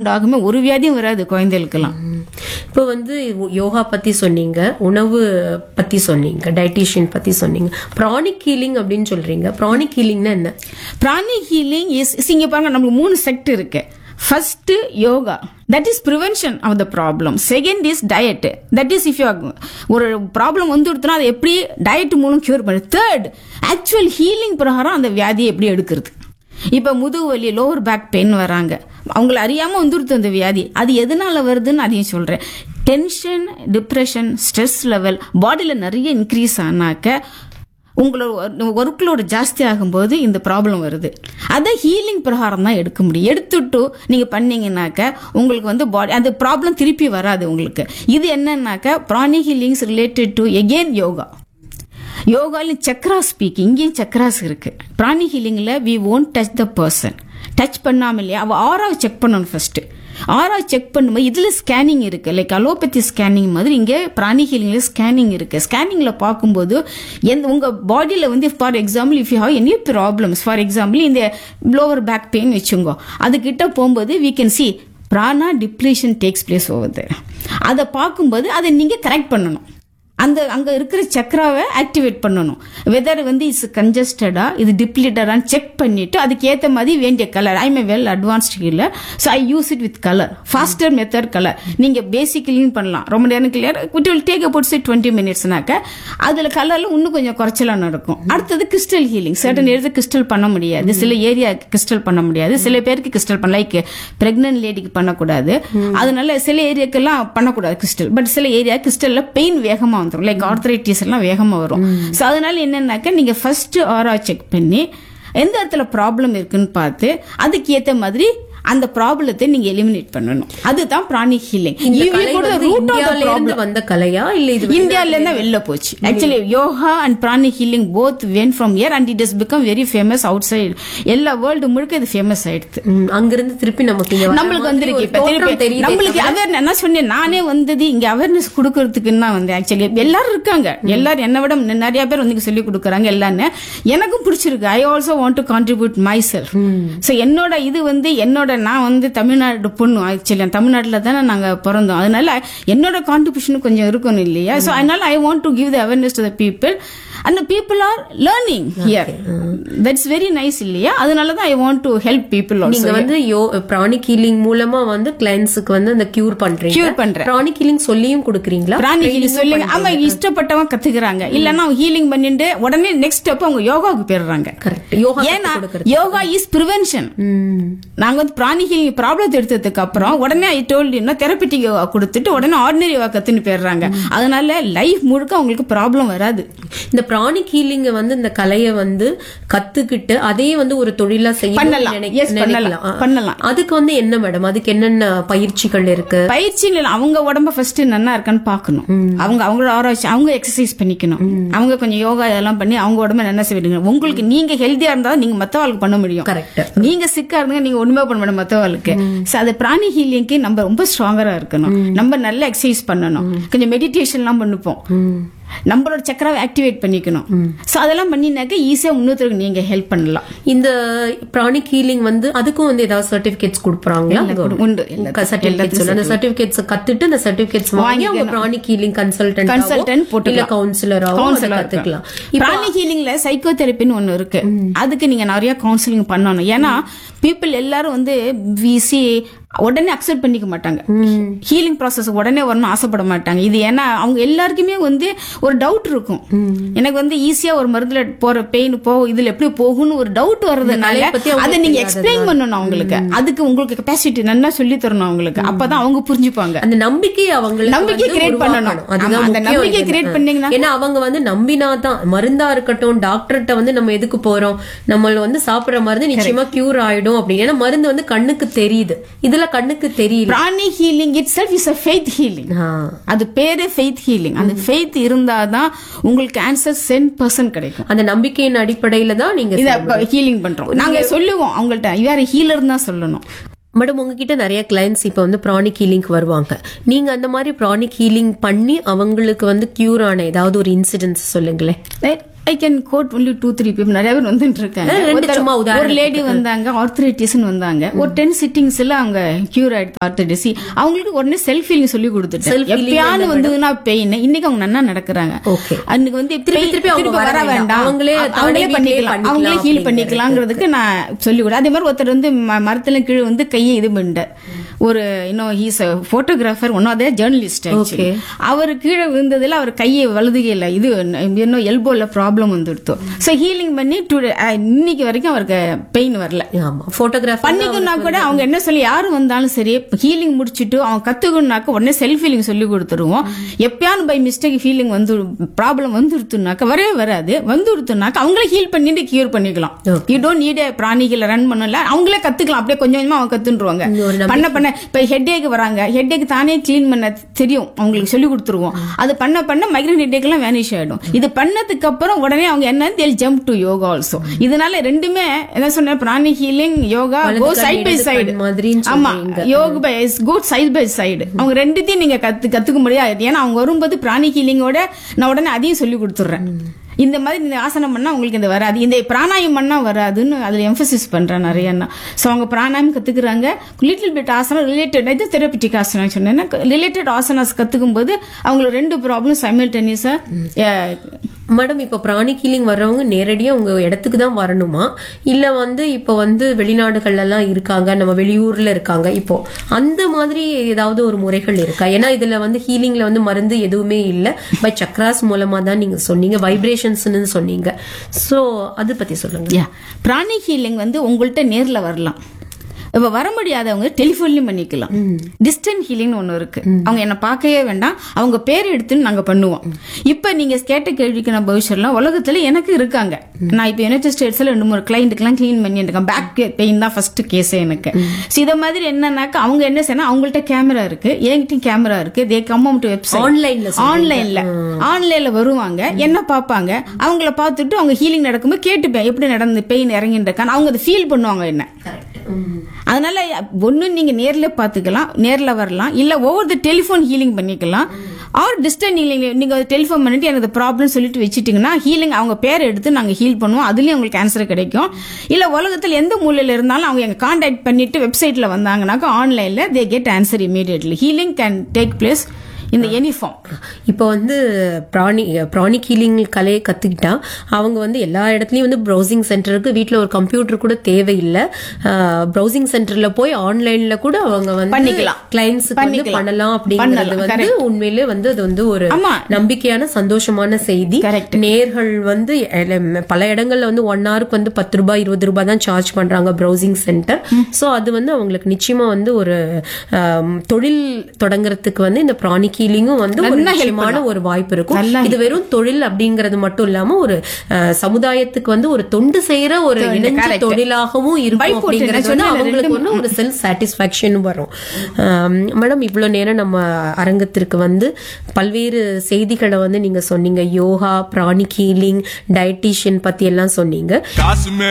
Round ஆகுமே ஒரு வியாதியும் வராது குழந்தைகளுக்கெல்லாம் இப்போ வந்து யோகா பத்தி சொன்னீங்க உணவு பத்தி சொன்னீங்க டயட்டீஷியன் பத்தி சொன்னீங்க ப்ரானிக் ஹீலிங் அப்படின்னு சொல்றீங்க ப்ரானிக் ஹீலிங்னா என்ன பிராணி ஹீலிங் இஸ் இங்க பாருங்க நம்மளுக்கு மூணு செக்ட் இருக்கு first yoga that is prevention of the problem second is diet that is if you ஒரு ப்ராப்ளம் வந்து கொடுத்தனா அதை எப்படி டயட் மூலம் கியூர் பண்ணு தேர்ட் ஆக்சுவல் ஹீலிங் பிரகாரம் அந்த வியாதியை எப்படி எடுக்கிறது இப்போ முதுகு வலி லோவர் பேக் பெயின் வராங்க அவங்கள அறியாம வந்துடுது அந்த வியாதி அது எதனால வருதுன்னு அதையும் சொல்றேன் டென்ஷன் டிப்ரெஷன் ஸ்ட்ரெஸ் லெவல் பாடியில நிறைய இன்க்ரீஸ் ஆனாக்க உங்களோட ஒர்க்லோடு ஜாஸ்தி ஆகும்போது இந்த ப்ராப்ளம் வருது அதை ஹீலிங் பிரகாரம் தான் எடுக்க முடியும் எடுத்துட்டு நீங்க பண்ணீங்கன்னாக்க உங்களுக்கு வந்து பாடி அந்த ப்ராப்ளம் திருப்பி வராது உங்களுக்கு இது என்னன்னாக்க pranic healings related to again yoga யோகாலையும் சக்ரா ஸ்பீக் இங்கேயும் சக்ராஸ் இருக்கு பிராணி ஹீலிங்ல we won't touch the person touch பண்ணாமலே அவ ஆறாவை செக் பண்ணணும் ஃபர்ஸ்ட் ஆறா செக் பண்ணும்போது இதுல ஸ்கேனிங் இருக்கு லைக் அலோபதி ஸ்கேனிங் மாதிரி இங்க பிராணி ஹீலிங்ல ஸ்கேனிங் இருக்கு ஸ்கேனிங்ல பார்க்கும்போது எந்த உங்க பாடியில வந்து for example if you have any problems for example இந்த லோவர் பேக் பெயின் வச்சுங்கோ அது கிட்ட போகும்போது we can see prana depletion takes place over அதை பார்க்கும்போது அதை நீங்க கரெக்ட் பண்ணணும் அந்த அங்க இருக்கிற சக்கராவை ஆக்டிவேட் பண்ணணும் வெதர் வந்து இஸ் கன்ஜஸ்டடா இது டிப்ளீட்டடான்னு செக் பண்ணிட்டு அதுக்கு ஏத்த மாதிரி வேண்டிய colour I may well advanced healer so I use it with colour faster method colour நீங்க பேசிக் கிளீன் பண்ணலாம் ரொம்ப நேரம் clear it will take about say twenty மினிட்ஸ்னாக்க அதுல கலர்ல இன்னும் கொஞ்சம் குறைச்சலா நடக்கும் அடுத்தது crystal healing certain area crystal பண்ண முடியாது சில ஏரியா கிறிஸ்டல் பண்ண முடியாது சில பேருக்கு கிறிஸ்டல் பண்ண லைக் பிரெக்னன்ட் லேடிக்கு பண்ணக்கூடாது அதனால சில ஏரியாக்கெல்லாம் பண்ணக்கூடாது கிறிஸ்டல் பட் சில ஏரியா கிறிஸ்டல்ல பெயின் வேகமா வந்துடும் லைக் ஆர்த்தரைட்டிஸ் எல்லாம் வேகமா வரும் ஸோ அதனால என்னன்னாக்க நீங்க ஃபர்ஸ்ட் ஆரா செக் பண்ணி எந்த இடத்துல ப்ராப்ளம் இருக்குன்னு பார்த்து அதுக்கு ஏத்த மாதிரி அந்த ப்ராப்ளத்தை நீங்க எலிமினேட் பண்ணணும் அதுதான் பிராணி ஹீலிங் இந்த கலை வந்து இந்தியால இருந்து வந்த கலையா இல்ல இது இந்தியால இருந்தா வெளில போச்சு actually yoga and pranic healing both when from year and it is become very famous outside எல்லா வேர்ல்டு முழுக்க இது ஃபேமஸ் ஆயிடுது ம், அங்கிருந்து திருப்பி நமக்கு இங்க வர நம்மளுக்கு மாதிரி வந்திருக்கு ஒரு இப்ப தோற்றம் திருப்பி தெரியுதே நம்மளுக்கு தவிர- அவேர்னஸ் என்ன சொன்னேன் நானே வந்தது இங்க அவேர்னஸ் கொடுக்கறதுக்குன்னு தான் வந்து ஆக்சுவலி எல்லாரும் இருக்காங்க எல்லாரும் என்னை விட ந- நிறைய பேர் வந்து சொல்லி கொடுக்குறாங்க எல்லாமே எனக்கும் பிடிச்சிருக்கு I also want to contribute myself so என்னோட இது வந்து என்னோட நான் வந்து தமிழ்நாடு பொண்ணு ஆக்சுவலி தமிழ்நாட்டில் தானே நாங்க பிறந்தோம் அதனால என்னோட கான்ட்ரிபியூஷன் கொஞ்சம் இருக்கணும் இல்லையா ஸோ அதனால I want to give the awareness to the people and people are learning here that's very nice இல்லையா அதனால தான் I want to help people நீங்க வந்து யோ பிராணிக் ஹீலிங் மூலமா வந்து கிளைண்ட்ஸுக்கு வந்து அந்த கியூர் பண்றீங்க Cure பண்றேன். பிராணிக் ஹீலிங் சொல்லியும் கொடுக்குறீங்களா பிராணி ஹீலிங் Training-உம் சொல்லுங்க பண்றீங்க. ஆமா இஷ்டப்பட்டவங்க கத்துக்கிறாங்க இல்லன்னா அவங்க ஹீலிங் பண்ணிட்டு உடனே நெக்ஸ்ட் ஸ்டெப் அவங்க யோகாவுக்கு போயிடுறாங்க Correct. யோகா ஏன்னா கத்துக் கொடுக்கறது. யோகா இஸ் ப்ரிவென்ஷன் ம். நாங்க வந்து பிராணி ஹீலிங் ப்ராப்ளத்தை எடுத்ததுக்கு அப்புறம் உடனே ஐ டோல்ட் தெரப்பிட்டிக் யோகா கொடுத்துட்டு உடனே ஆர்டினரி யோகா கத்துன்னு போயிடுறாங்க அதனால லைஃப் முழுக்க அவங்களுக்கு ப்ராப்ளம் வராது இந்த பிராணிக் ஹீலிங்க வந்து இந்த கலையை வந்து கத்துக்கிட்டு அதே வந்து ஒரு தொழிலா செய்ய பண்ணலாம். Yes, பண்ணலாம். பண்ணலாம். அதுக்கு வந்து என்ன மேடம் அதுக்கு என்னென்ன பயிற்சிகள் இருக்கு பயிற்சி இல்ல அவங்க உடம்ப ஃபர்ஸ்ட் நல்லா இருக்கான்னு பார்க்கணும் அவங்க அவங்களோட ஆராய்ச்சி அவங்க எக்ஸசைஸ் பண்ணிக்கணும் அவங்க கொஞ்சம் யோகா இதெல்லாம் பண்ணி அவங்க உடம்ப நல்லா செய்வீங்க உங்களுக்கு நீங்க ஹெல்தியா இருந்தா நீங்க மத்தவங்களுக்கு பண்ண முடியும் கரெக்ட் நீங்க சிக்கா இருந்தீங்க நீங்க ஒண்ணுமே பண்ண முடியும் மத்தவங்களுக்கு So, அது பிராணி ஹீலிங்க்கு நம்ம ரொம்ப ஸ்ட்ராங்கரா இருக்கணும் நம்ம நல்ல எக்ஸசைஸ் பண்ணணும் கொஞ்சம் மெடிடேஷன் எல்லாம் பண்ணுப்போம் நம்மளோட சக்கராவை ஆக்டிவேட் பண்ணிக்கணும் சோ அதெல்லாம் பண்ணினாக்க ஈஸியா இன்னொருத்தருக்கு நீங்க ஹெல்ப் பண்ணலாம் இந்த பிராணிக் ஹீலிங் வந்து அதுக்கும் வந்து ஏதாவது சர்டிபிகேட்ஸ் கொடுக்குறாங்களா உண்டு எல்லா- சர்டிபிகேட்ஸ் அந்த சர்டிபிகேட்ஸ் கத்துட்டு அந்த சர்டிபிகேட்ஸ் வாங்கி அவங்க பிராணிக் ஹீலிங் கன்சல்டன்ட் Consultant இல்ல போட்டுக்கலாம். கவுன்சிலராவோ Counselor கத்துக்கலாம் பிராணி ஹீலிங்ல சைக்கோ தெரப்பின்னு ஒண்ணு இருக்கு அதுக்கு நீங்க நிறைய கவுன்சிலிங் பண்ணணும் ஏன்னா பீப்புள் எல்லாரும் வந்து விசி உடனே அக்செப்ட் பண்ணிக்க மாட்டாங்க ஹீலிங் ப்ராசஸ் உடனே வரணும் ஆசைப்பட மாட்டாங்க இது ஏன்னா அவங்க எல்லாருக்குமே வந்து ஒரு டவுட் இருக்கும் எனக்கு வந்து ஈஸியா ஒரு மருந்துல போற பெயின் போ இதுல எப்படி போகும்னு ஒரு டவுட் வர்றதுனால கலையை பத்தி அவங்களுக்கு அதை நீங்க தெரியாததுனால. எக்ஸ்பிளைன் பண்ணணும் அவங்களுக்கு அதுக்கு உங்களுக்கு கெப்பாசிட்டி நல்லா சொல்லி தரணும் அவங்களுக்கு அப்பதான் அவங்க புரிஞ்சுப்பாங்க அந்த நம்பிக்கையை அவங்களுக்கு நம்பிக்கை வந்து create உருவாக்கணும். பண்ணணும். அதுதான் ஆமா, அந்த முக்கியம் நம்பிக்கை இதுல. create பண்ணீங்கன்னா- ஏன்னா அவங்க வந்து நம்பினாதான் மருந்தா இருக்கட்டும் டாக்டர்கிட்ட வந்து நம்ம எதுக்கு போறோம் நம்ம வந்து சாப்பிடுற மருந்து நிச்சயமா கியூர் ஆயிடும் அப்படின்னு ஏன்னா மருந்து வந்து கண்ணுக்கு தெரியுது இதுல கண்ணுக்கு தெரியல pranic healing itself is a faith healing ah. அது பேரு ஃபெய்த் ஹீலிங் அந்த ஃபெய்த் இருந்தாதான் உங்களுக்கு ஆன்சர் சென் பர்சன்ட் கிடைக்கும் அந்த நம்பிக்கையின் அடிப்படையில தான் நீங்க இத ஹீலிங் பண்றோம் நாங்க சொல்லுவோம் அவங்கள்ட்ட வேற ஹீலர் தான் சொல்லணும் மேடம் உங்ககிட்ட நிறைய கிளைண்ட்ஸ் இப்போ வந்து ப்ரானிக் ஹீலிங்க்கு வருவாங்க நீங்க அந்த மாதிரி ப்ரானிக் ஹீலிங் பண்ணி அவங்களுக்கு வந்து கியூர் ஆன ஏதாவது ஒரு இன்சிடென்ட்ஸ் சொல்லுங்களேன் Right? I can quote only two three people நிறைய பேர் வந்துட்டு இருக்காங்க ரெண்டு ஒருத்தர்- சும்மா ஒரு உதாரணத்துக்கு. லேடி வந்தாங்க ஆர்த்தரைட்டிஸ்னு வந்தாங்க ஒரு டென் சிட்டிங்ஸ்ல அவங்க கியூர் ஆயிடுது ஆர்த்தரைட்டிஸ் அவங்களுக்கு உடனே செல்ஃப் ஃபீலிங் சொல்லி கொடுத்துட்டேன் Self healing எப்பயாவது வந்ததுன்னா பெயின் இன்னைக்கு அவங்க நன்னா நடக்கிறாங்க Okay. அன்னைக்கு வந்து திருப்பி pain- திருப்பி அவங்க திருப்பி வர வர வேண்டாம். வேண்டாம் அவங்களே அவங்களே தானே வீட்டிலேயே பண்ணிக்கலாம் பண்ணிக்கலாம் அவங்களே ஹீல் அப்படிங்கிறது. பண்ணிக்கலாங்கிறதுக்கு நான் சொல்லி கொடு அதே மாதிரி ஒருத்தர் வந்து ம- மரத்துல கீழே வந்து கையை இது பண்ணிட்டார் ஒரு இன்னும் ஹீஸ் போட்டோகிராஃபர் ஒன்னும் அதே ஜேர்னலிஸ்ட் Okay. அவர் கீழே விழுந்ததுல அவர் கையை வலதுகையில இது இன்னும் எல்போல ப்ராப்ளம் வந்துடுத்து ஸோ ஹீலிங் பண்ணி டுடே இன்னைக்கு வரைக்கும் அவருக்கு பெயின் வரல ஆமா போட்டோகிராஃபர் பண்ணிக்கணும்னா கூட அவங்க என்ன சொல்லி யாரு வந்தாலும் சரி ஹீலிங் முடிச்சிட்டு அவங்க கத்துக்கணும்னாக்க உடனே செல்ஃப் ஃபீலிங் சொல்லி கொடுத்துருவோம் எப்பயாவது பை மிஸ்டேக் ஃபீலிங் வந்து ப்ராப்ளம் வந்துருத்துனாக்க வரவே வராது வந்துருத்துனாக்க அவங்களே ஹீல் பண்ணிட்டு கியூர் பண்ணிக்கலாம் யூ டோன்ட் நீட் பிராணிகளை ரன் பண்ணல அவங்களே கத்துக்கலாம் அப்படியே கொஞ்சம் கொஞ்சமா அவங்க கத்துருவாங்க ஒரு பண்ண பண்ண இப்ப ஹெட்டேக் வராங்க ஹெட்டேக் தானே க்ளீன் பண்ண தெரியும் அவங்களுக்கு சொல்லி கொடுத்துருவோம் அது பண்ண பண்ண மைக்ரேன் ஹெட்டேக் எல்லாம் வேனிஷ் ஆயிடும் இது பண்ணதுக்கு அப்புறம் உடனே அவங்க என்ன தேல் ஜம்ப் டு யோகா ஆல்சோ இதனால ரெண்டுமே என்ன சொன்ன பிராணி ஹீலிங் யோகா வலது கோ கண், சைட் பை இடது சைடு கண் மாதிரின்னு ஆமா சொல்றீங்க. Yoga by good side by side அவங்க ரெண்டுத்தையும் நீங்க கத்து கத்துக்க முடியாது ஏன்னா அவங்க வரும்போது பிராணி ஹீலிங்கோட நான் உடனே அதையும் சொல்லி கொடுத்துட்றேன் இந்த மாதிரி இந்த ஆசனம் பண்ணா உங்களுக்கு இந்த வராது இந்த பிராணாயம் பண்ணா வராதுன்னு அதுல எம்பசிஸ் பண்றேன் நிறைய ஸோ அவங்க பிராணாயம் கத்துக்கிறாங்க லிட்டில் பிட் ஆசனம் ரிலேட்டட் இது தெரபிட்டிக் ஆசனம் சொன்னேன்னா ரிலேட்டட் ஆசனாஸ் கத்துக்கும் போது அவங்களுக்கு ரெண்டு ப்ராப்ளம் சைமில்டேனியஸா மேடம் இப்ப பிராணி ஹீலிங் வர்றவங்க நேரடியா உங்க இடத்துக்கு தான் வரணுமா இல்ல வந்து இப்ப வந்து வெளிநாடுகள்ல எல்லாம் இருக்காங்க நம்ம வெளியூர்ல இருக்காங்க இப்போ அந்த மாதிரி ஏதாவது ஒரு முறைகள் இருக்கா ஏன்னா இதுல வந்து ஹீலிங்ல வந்து மருந்து எதுவுமே இல்ல பை சக்ராஸ் மூலமா தான் நீங்க சொன்னீங்க வைப்ரேஷன்ஸ்னு சொன்னீங்க சோ அது பத்தி சொல்லுங்க யா பிராணி ஹீலிங் வந்து உங்கள்கிட்ட நேர்ல வரலாம் இப்ப வர முடியாதவங்க டெலிஃபோன்லயும் பண்ணிக்கலாம் டிஸ்டன்ட் ஹீலிங் ஒண்ணு இருக்கு அவங்க என்ன பார்க்கவே வேண்டாம் அவங்க பேர் எடுத்துன்னு நாங்க பண்ணுவோம் இப்ப நீங்க கேட்ட கேள்விக்கு நான் பவிஷர்லாம் உலகத்துல எனக்கு இருக்காங்க நான் இப்ப யுனைடெட் ஸ்டேட்ஸ்ல ரெண்டு மூணு கிளைண்ட்டுக்கெல்லாம் க்ளீன் பண்ணிட்டு இருக்கேன் பேக் பெயின் தான் ஃபர்ஸ்ட் கேஸ் எனக்கு So இத மாதிரி என்னன்னாக்கா அவங்க என்ன செய்யணும் அவங்கள்ட்ட கேமரா இருக்கு என்கிட்டயும் கேமரா இருக்கு தே கம் டு வெப்சைட் ஆன்லைன்ல ஆன்லைன்ல ஆன்லைன்ல வருவாங்க என்ன பார்ப்பாங்க அவங்கள பார்த்துட்டு அவங்க ஹீலிங் நடக்கும்போது கேட்டுப்பேன் எப்படி நடந்து பெயின் இறங்கிட்டு இருக்கான்னு அவங்க அதை ஃபீல் பண்ணுவாங்க என்ன அதனால ஒண்ணு நீங்க நேர்ல பாத்துக்கலாம் நேர்ல வரலாம் இல்ல ஒவ்வொரு டெலிஃபோன் ஹீலிங் பண்ணிக்கலாம் ஆர் டிஸ்டன்ட் ஹீலிங் நீங்க டெலிஃபோன் பண்ணிட்டு எனக்கு ப்ராப்ளம் சொல்லிட்டு வச்சிட்டீங்கன்னா ஹீலிங் அவங்க பேர் எடுத்து நாங்க ஹீல் பண்ணுவோம் அதுலயும் உங்களுக்கு ஆன்சர் கிடைக்கும் இல்ல உலகத்துல எந்த மூலையில இருந்தாலும் அவங்க எங்க கான்டாக்ட் பண்ணிட்டு வெப்சைட்ல வந்தாங்கன்னாக்கா ஆன்லைன்ல they get answer immediately healing can take place இந்த எனி ஃபார்ம் இப்போ வந்து பிராணி பிராணிக் ஹீலிங் கலையை கத்துக்கிட்டா அவங்க வந்து எல்லா இடத்துலயும் வந்து ப்ரௌசிங் சென்டருக்கு வீட்ல ஒரு கம்ப்யூட்டர் கூட தேவையில்லை ப்ரௌசிங் சென்டர்ல போய் ஆன்லைன்ல கூட அவங்க வந்து பண்ணிக்கலாம். கிளைண்ட்ஸுக்கு வந்து பண்ணிக்கலாம். பண்ணலாம் அப்படிங்கிறது பண்ணலாம், வந்து உண்மையிலே வந்து அது வந்து ஒரு ஆமா. நம்பிக்கையான சந்தோஷமான செய்தி Correct. நேர்கள் வந்து எல- பல இடங்கள்ல வந்து ஒன் ஹவருக்கு வந்து பத்து ரூபாய் இருபது ரூபாய் தான் சார்ஜ் பண்றாங்க ப்ரௌசிங் சென்டர் சோ அது வந்து அவங்களுக்கு நிச்சயமா வந்து ஒரு ஆம், தொழில் தொடங்குறதுக்கு வந்து இந்த பிராணிக் ஹீலிங்கும் வந்து ஒரு நல்லா help நிச்சயமான ஒரு வாய்ப்பு இருக்கும் நல்லா இது வெறும் தொழில் அப்படிங்கறது மட்டும் இல்லாம ஒரு அஹ், சமுதாயத்துக்கு வந்து ஒரு தொண்டு செய்யற ஒரு இணைஞ்ச correct. தொழிலாகவும் இருக்கும் Byport, அப்படிங்கறது நான் வந்து சொன்னேன், அவங்களுக்கு ரெண்டும். வந்து ஒரு செல்ஃப் சாட்டிஸ்பாக்சன் வரும் மேடம் இவ்வளவு நேரம் நம்ம அரங்கத்திற்கு வந்து பல்வேறு செய்திகளை வந்து நீங்க சொன்னீங்க யோகா பிராணிக் ஹீலிங் டயட்டீஷியன் பத்தி எல்லாம் சொன்னீங்க காசுமே